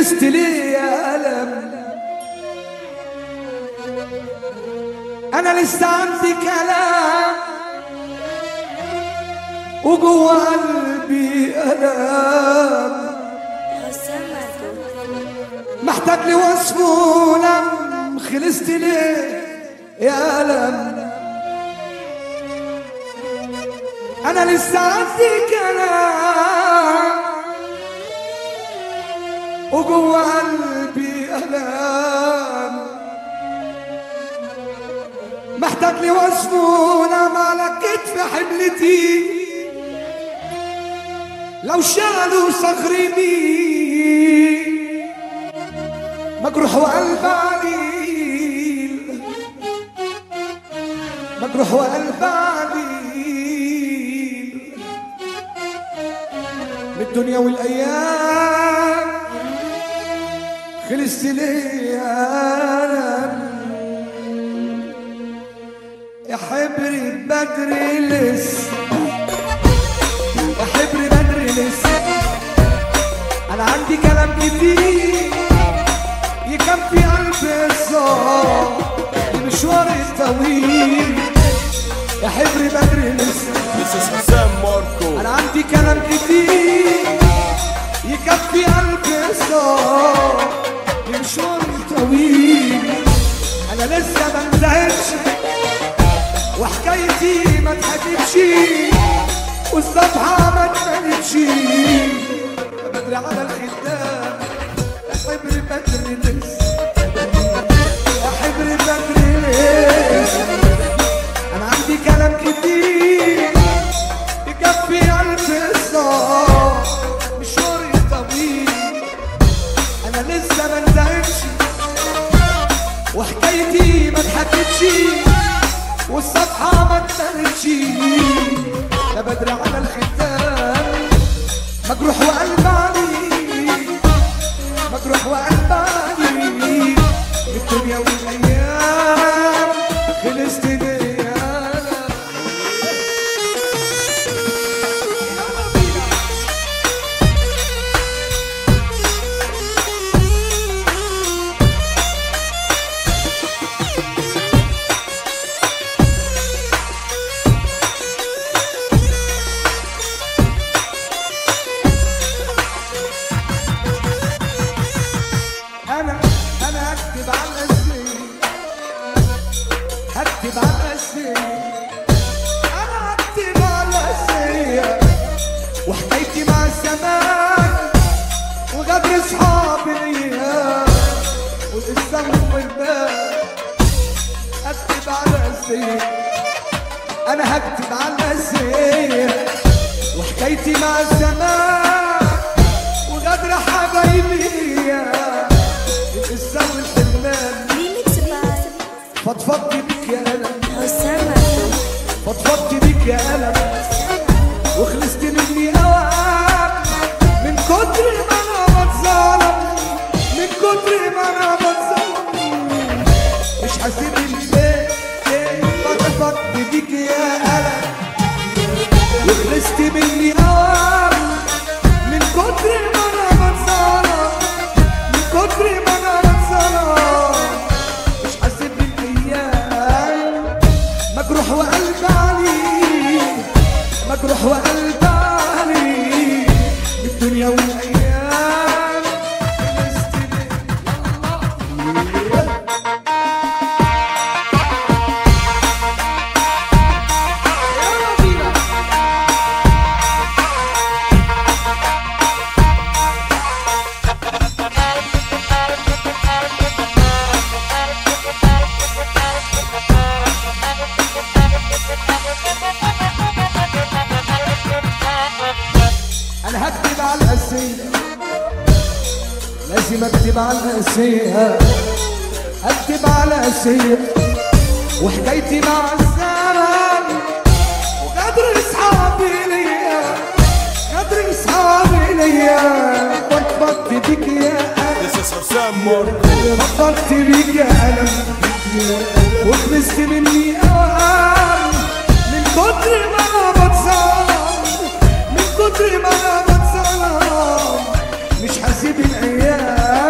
خلصت ليه يا ألم أنا لسه عندي كلام وجوه قلبي ألم محتاج لي وصف ولم خلصت ليه يا ألم أنا لسه عندي كلام وجوه قلبي ألم محتاج لي وصف ونام على كتف حملتي لو شالوا صخري مين مجروح وقلب عليل مجروح وقلب عليل من الدنيا والايام خلصت ليا يا حبري بدري لسه يا حبري بدري لسه انا عندي كلام كتير يكفي قلب الصار المشوار الطويل يا حبري بدري لسه This is Hassan Marco. انا عندي كلام كتير يكفي قلب الصار المشوار الطويل انا لسه ما انتهتش وحكايتي ما اتحكتش والصفحه ما اتملتش بدري على الختام يا حبري بدري لسه يا حبري بدري لسه انا عندي كلام كتير يكفي قلب الصار مشواري طويل انا لسه ما انتهتش وحكايتي ما اتحكتش والصفحة ما اتملتش يا بدري على الختام مجروح وقلب عليك مجروح وقلب عليك الدنيا والايام خلصت ليا أنا. يلا بينا. انا انا هكتب على الاسئله هكتب على الاسئله انا هكتب على الاسئله وحكايتي مع الزمان وغدر اصحابي ليا والاسلام والباب هكتب على الاسئله انا هكتب على الاسئله وحكايتي مع الزمان وغدر حبايبي الاسلام والحرمان Remix by فضفضت بيك يا قلم Osama. فضفضت بيك يا قلم وخلصت مني اوام من كتر ما انا بتظلم من كتر ما انا بتظلم مش حاسب ليه ليه فضفضت بيك يا قلم وخلصت مني اوام من كتر ما انا بتظلم من كتر ما انا بتظلم مش حاسب بالايام مجروح وقلب عليك مجروح وقلب عليك الدنيا والايام خلصت ليه؟ يلا. يلا بينا. انا هكتب على الاسئله لازم اكتب على الاسئله اكتب على الاسئله وحكايتي مع الزمن وقدر اصحابي ليا قدر اصحابي ليا فضفضت بيك يا انا This is Hassan Marco. فضفضت بيك يا انا وخلصت مني اوام من كتر ما انا بتصاب من كتر ما انا بتصاب مش حاسب الايام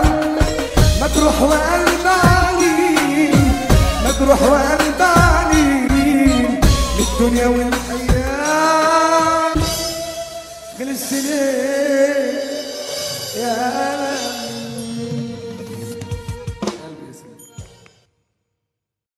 السنين يا ألم